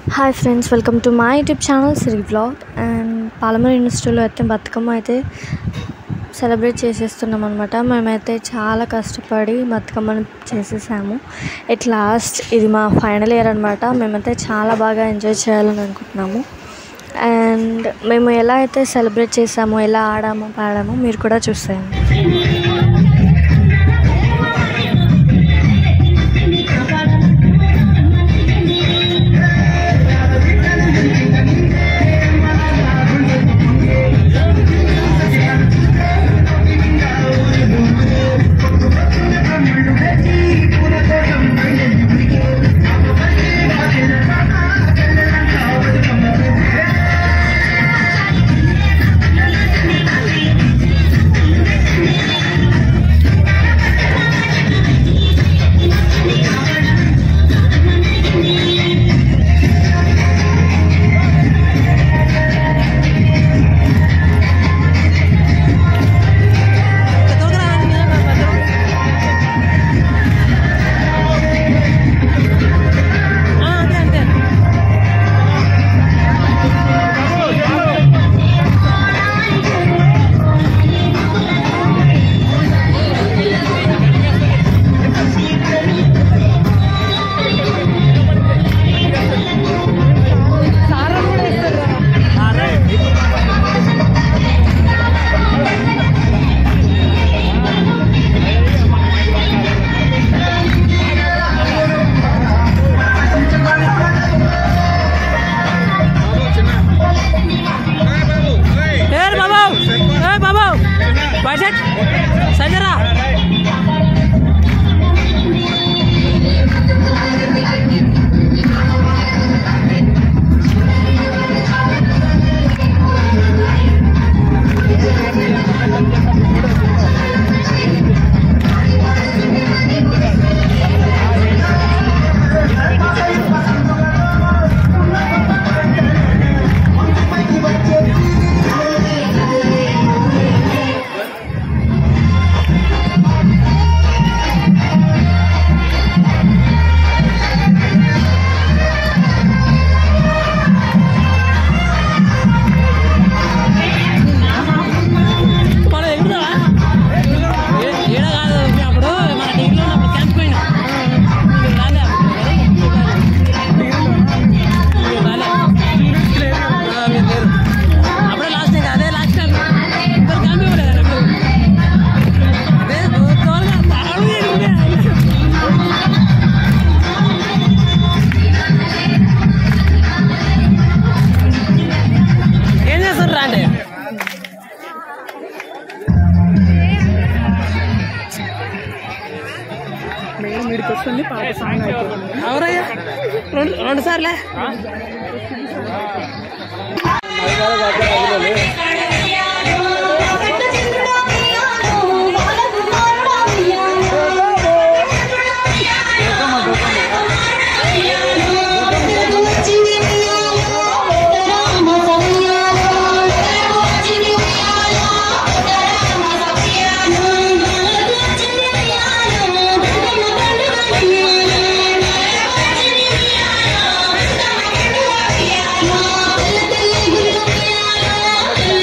Hi friends welcome to my YouTube channel Siri blog and Palamuru యూనివర్సిటీలో అయితే బతుకమ్మ అయితే సెలబ్రేట్ చేసేస్తున్నాం అనమాట మేమైతే చాలా కష్టపడి బతుకమ్మను చేసేసాము ఎట్ లాస్ట్ ఇది మా ఫైనల్ ఇయర్ అనమాట మేమైతే చాలా బాగా ఎంజాయ్ చేయాలని అనుకుంటున్నాము అండ్ మేము ఎలా అయితే సెలబ్రేట్ చేసామో ఎలా ఆడామో పాడామో మీరు కూడా చూసేయండి ए रे बाबा ए बाबा बैठ सजरा మన ఎక్కడ ఏడ కాదు అప్పుడు మన టీవీలో ఉన్నప్పుడు క్యాంప్ పోయినా మీరు రాలే అప్పుడు కదా? మీరు రాలే. ఆ, మీరు లేరు. అప్పుడే లాస్ట్ టైం అదే లాస్ట్ టైం ఇద్దరు క్యాంప్ ఇవ్వలేదు కదా మీరు అదే త్వరగా తాగు ఇవ్వలే. ఏం చేస్తారు రా అంటే ఎవరయ్యా రెండు రెండు సార్లే Yeah.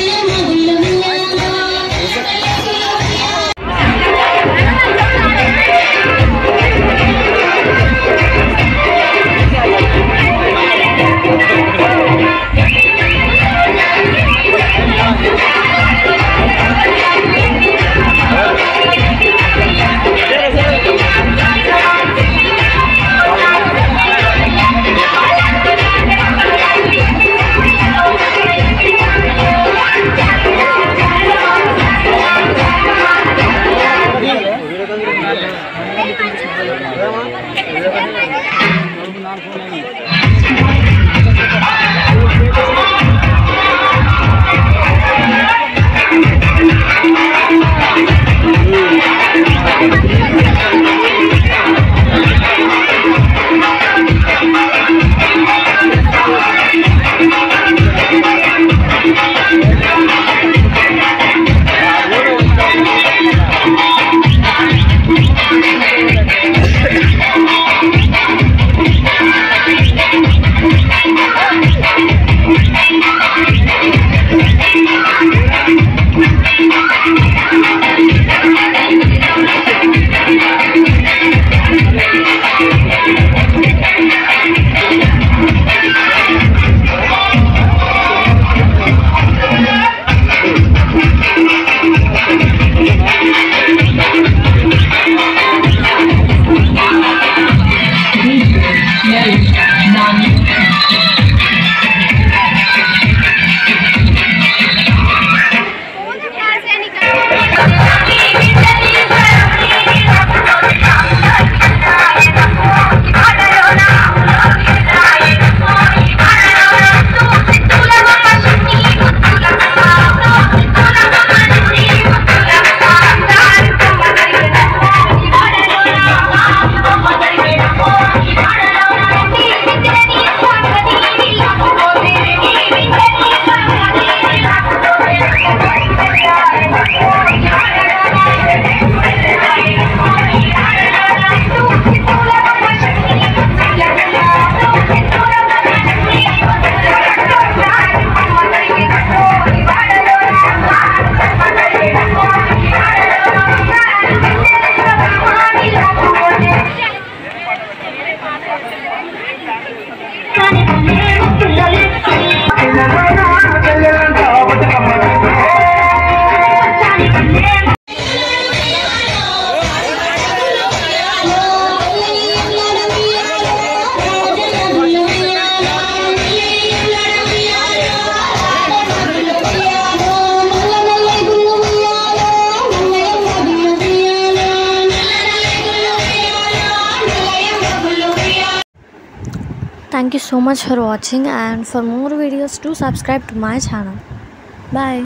Thank you so much for watching and for more videos do subscribe to my channel. Bye.